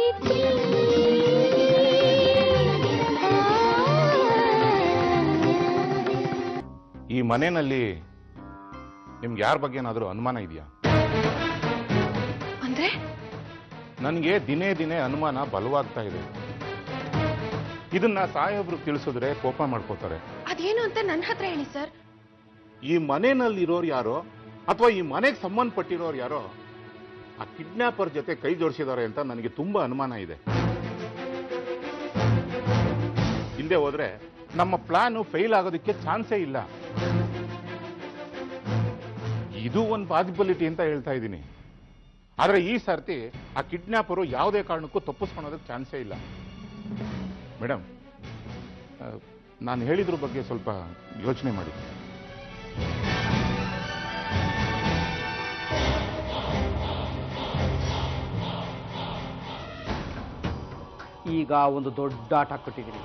ಈ ಮನೆಯಲ್ಲಿ ನಿಮ್ಗೆ ಯಾರ ಬಗ್ಗೆ ಏನಾದರೂ ಅನುಮಾನ ಇದೆಯಾ ಅಂದ್ರೆ ನನಗೆ ದಿನೇ ದಿನೇ ಅನುಮಾನ ಬಲವಾಗ್ತಾ ಇದೆ ಇದನ್ನ ಸಾಹೇಬ್ರು ತಿಳಿಸಿದ್ರೆ ಕೋಪ ಮಾಡ್ಕೋತಾರೆ ಅದೇನು ಅಂತ ನನ್ನ ಹತ್ರ ಹೇಳಿ ಸರ್ ಈ ಮನೆಯಲ್ಲಿ ಇರೋರು ಯಾರೋ ಅಥವಾ ಈ ಮನೆಗೆ ಸಂಬಂಧಪಟ್ಟಿರೋರು ಯಾರೋ ಆ ಕಿಡ್ನಾಪರ್ ಜೊತೆ ಕೈ ಜೋಡಿಸಿದ್ದಾರೆ ಅಂತ ನನಗೆ ತುಂಬಾ ಅನುಮಾನ ಇದೆ ಇಲ್ಲದೆ ಹೋದ್ರೆ ನಮ್ಮ ಪ್ಲಾನ್ ಫೇಲ್ ಆಗೋದಕ್ಕೆ ಚಾನ್ಸೇ ಇಲ್ಲ ಇದು ಒಂದು ಪಾಸಿಬಿಲಿಟಿ ಅಂತ ಹೇಳ್ತಾ ಇದ್ದೀನಿ ಆದ್ರೆ ಈ ಸರ್ತಿ ಆ ಕಿಡ್ನಾಪರು ಯಾವುದೇ ಕಾರಣಕ್ಕೂ ತಪ್ಪಿಸ್ಕೊಳೋದಕ್ಕೆ ಚಾನ್ಸೇ ಇಲ್ಲ ಮೇಡಮ್ ನಾನು ಹೇಳಿದ್ರ ಬಗ್ಗೆ ಸ್ವಲ್ಪ ಯೋಚನೆ ಮಾಡಿ ಈಗ ಒಂದು ದೊಡ್ಡ ಆಟ ಕೊಟ್ಟಿದ್ದೀನಿ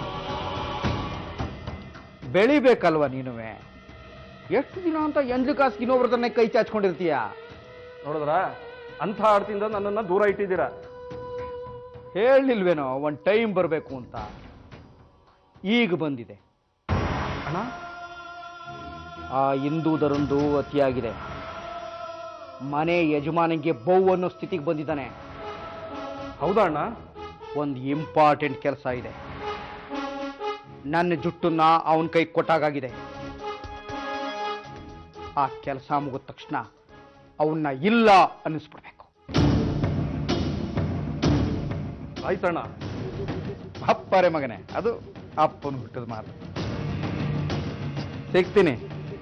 ಬೆಳಿಬೇಕಲ್ವ ನೀನುವೆ ಎಷ್ಟು ದಿನ ಅಂತ ಎಂಜು ಕಾಸು ಇನ್ನೊಬ್ರದನ್ನೇ ಕೈ ಚಾಚ್ಕೊಂಡಿರ್ತೀಯ ನೋಡಿದ್ರ ಅಂಥ ಆಡ್ತಿಂದ ನನ್ನನ್ನು ದೂರ ಇಟ್ಟಿದ್ದೀರಾ ಹೇಳಿಲ್ವೇನೋ ಒಂದು ಟೈಮ್ ಬರಬೇಕು ಅಂತ ಈಗ ಬಂದಿದೆ ಅಣ್ಣ ಆ ಹಿಂದೂದರೊಂದು ಅತಿಯಾಗಿದೆ ಮನೆ ಯಜಮಾನಿಗೆ ಬೌ ಅನ್ನೋ ಸ್ಥಿತಿಗೆ ಬಂದಿದ್ದಾನೆ ಹೌದಾ ಅಣ್ಣ ಒಂದು ಇಂಪಾರ್ಟೆಂಟ್ ಕೆಲಸ ಇದೆ ನನ್ನ ಜುಟ್ಟನ್ನ ಅವನ ಕೈ ಕೊಟ್ಟಾಗಿದೆ ಆ ಕೆಲಸ ಮುಗಿದ ತಕ್ಷಣ ಅವನ್ನ ಇಲ್ಲ ಅನ್ನಿಸ್ಬಿಡ್ಬೇಕು ಆಯ್ತಣ್ಣ ಅಪ್ಪರೆ ಮಗನೇ ಅದು ಅಪ್ಪನ ಹುಟ್ಟದ ಮಾತು ಸಿಗ್ತೀನಿ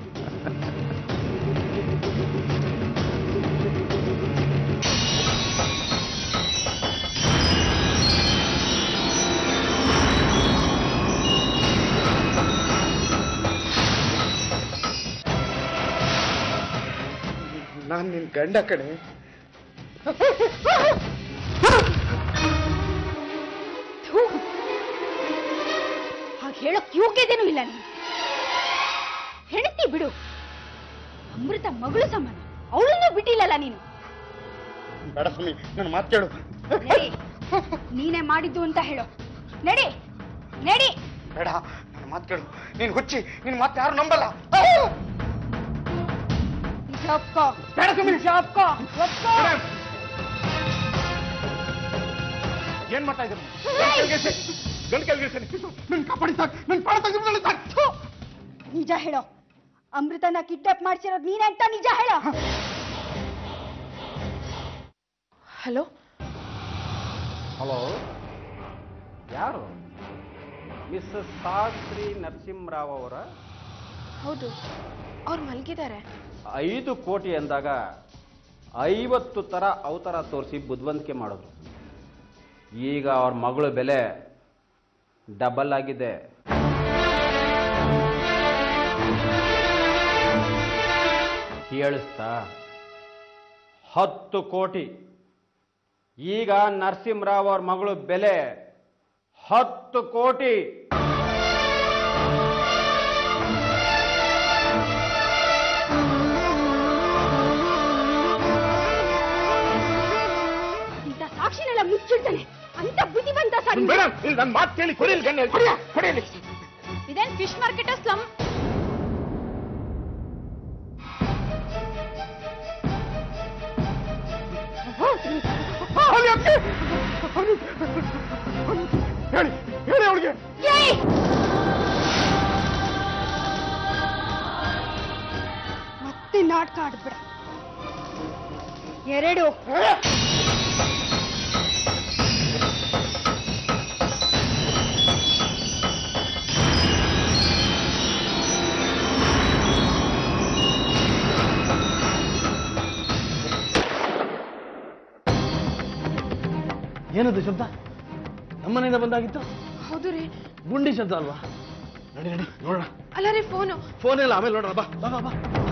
ನಾನು ನಿನ್ ಗಂಡ ಕಡೆ ಥು. ಹಾಗೆ ಹೇಳಕ್ ಯೋಗ್ಯದೇನೂ ಇಲ್ಲ ನೀನು ಹೆಂಡತಿ ಬಿಡು ಅಮೃತ ಮಗಳು ಸಮಾನ ಅವಳನ್ನೂ ಬಿಟ್ಟಿಲ್ಲಲ್ಲ ನೀನು ಬೇಡ ಸ್ವಾಮಿ ನನ್ನ ಮಾತು ಕೇಳು ನಡಿ. ನೀನೇ ಮಾಡಿದ್ದು ಅಂತ ಹೇಳು ನಡಿ ನಡಿ ಬೇಡ ನನ್ನ ಮಾತು ಕೇಳು ನೀನು ಹುಚ್ಚಿ ನಿನ್ ಮಾತು ಯಾರು ನಂಬಲ್ಲ ನಿಜ ಒಪ್ಕೋ ನಿಜ ಒಪ್ಕೋ ಒಪ್ಕೋ ಏನ್ ಮಾಡ್ತಾ ಇದ್ದಾರೆ ಗಂಡ ಕೆಳಗಿಳಿಸಿ ನನ್ ಕಾಪಾಡಿ ಸಾಕು ನನ್ ಪಾಡ ತೆಗೆದ್ಬಿಡಲಿ ಸಾಕು ಥು. ನಿಜ ಹೇಳೋ ಅಮೃತನ ಕಿಡ್ನಾಪ್ ಮಾಡ್ಸಿರೋದು ನೀನೇ ಅಂತ ನಿಜ ಹೇಳೋ ಹಲೋ ಹಲೋ ಯಾರು ಮಿಸ್ಸಸ್ ಸಾಶ್ರೀ ನರಸಿಂಹರಾವ್ ಅವರ ಹೌದು ಅವ್ರು ಮಲಗಿದ್ದಾರೆ ಐದು ಕೋಟಿ ಅಂದಾಗ ಐವತ್ತು ಥರ ಅವತಾರ ತೋರಿಸಿ ಬುದ್ಧಿವಂತಿಕೆ ಮಾಡಿದ್ರು ಈಗ ಅವ್ರ ಮಗಳ ಬೆಲೆ ಡಬಲ್ ಆಗಿದೆ ಕೇಳಿಸ್ತಾ ಹತ್ತು ಕೋಟಿ ಈಗ ನರಸಿಂಹರಾವ್ ಅವ್ರ ಮಗಳು ಬೆಲೆ ಹತ್ತು ಕೋಟಿ ಇಂಥ ಸಾಕ್ಷಿನೆಲ್ಲ ಮುಚ್ಚಿಡ್ತಾನೆ ಅಂತ ಬುದ್ಧಿವಂತ ಸರ್ ಮೇಡಮ್ ಇಲ್ಲಿ ನನ್ನ ಮಾತು ಕೇಳಿ ಕೊಡಿಲಿ ಗಣ್ಯ ಕೊಡಿಲಿ ಇದೇನ್ ಫಿಶ್ ಮಾರ್ಕೆಟ್ ಸ್ಲಮ್ ಹೇಳಿ ಹೇಳಿ ಅವಳಿಗೆ ಮತ್ತೆ ನಾಟಕ ಆಡ್ಬಿಡ ಎರಡು ಏನದು ಶಬ್ದ ನಮ್ಮನೆಯಿಂದ ಬಂದಾಗಿತ್ತು ಹೌದು ರೀ ಗುಂಡಿ ಶಬ್ದ ಅಲ್ವಾ ನಡಿ ನಡಿ ನೋಡೋಣ ಅಲ್ಲ ರೀ ಫೋನು ಫೋನ್ ಇಲ್ಲ ಆಮೇಲೆ ನೋಡೋಣ ಬಾ ಬಾ ಬಾ ಬಾ